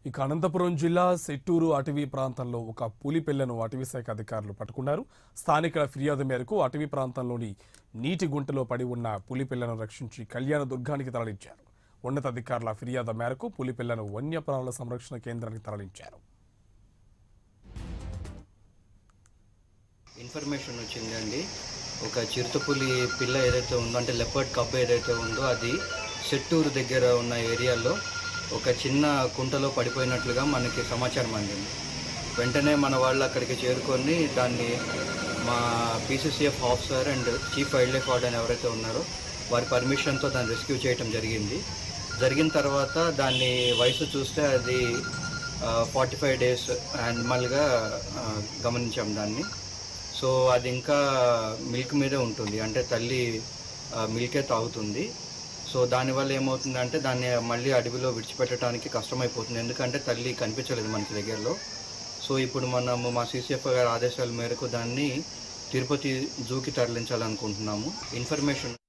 ఇక అనంతపురం జిల్లా సెట్టూరు అటవీ ప్రాంతంలో ఒక పులి పిల్లను అటవీ శాఖ అధికారులు పట్టుకున్నారు స్థానికుల ఫిర్యాదు మేరకు అటవీ ప్రాంతంలోని నీటి గుంటలో పడి ఉన్న పులి పిల్లను రక్షించి కళ్యాణ దుర్గానికి తరలించారు ఉన్నతాధికారుల ఫిర్యాదు మేరకు పులి పిల్లను వన్యప్రాణుల సంరక్షణ కేంద్రానికి తరలించారు ఇన్ఫర్మేషన్ వచ్చిందండి ఒక చిరుతపులి పిల్ల ఏదైతే ఉందో అంటే లెపర్డ్ కప్ ఏదైతే ఉందో అది సెట్టూరు దగ్గర ఉన్న ఏరియాలో ఒక చిన్న కుంటలో పడిపోయినట్లుగా మనకి సమాచారం అందింది వెంటనే మన వాళ్ళు అక్కడికి చేరుకొని దాన్ని మా PCCF officer and chief wildlife warden ఎవరైతే ఉన్నారో వారి పర్మిషన్తో దాన్ని రెస్క్యూ చేయటం జరిగింది జరిగిన తర్వాత దాన్ని వయసు చూస్తే అది ఫార్టీ ఫైవ్ డేస్ యానిమల్గా గమనించాం దాన్ని సో అది ఇంకా మిల్క్ మీదే ఉంటుంది అంటే తల్లి ఆ, మిల్కే తాగుతుంది సో దానివల్ల ఏమవుతుందంటే దాన్ని మళ్ళీ అడవిలో విడిచిపెట్టడానికి కష్టమైపోతుంది ఎందుకంటే తల్లి కనిపించలేదు మనకి దగ్గరలో సో ఇప్పుడు మనము మా సీసీఎఫ్ గారి ఆదేశాల మేరకు దాన్ని తిరుపతి జూకి తరలించాలనుకుంటున్నాము ఇన్ఫర్మేషన్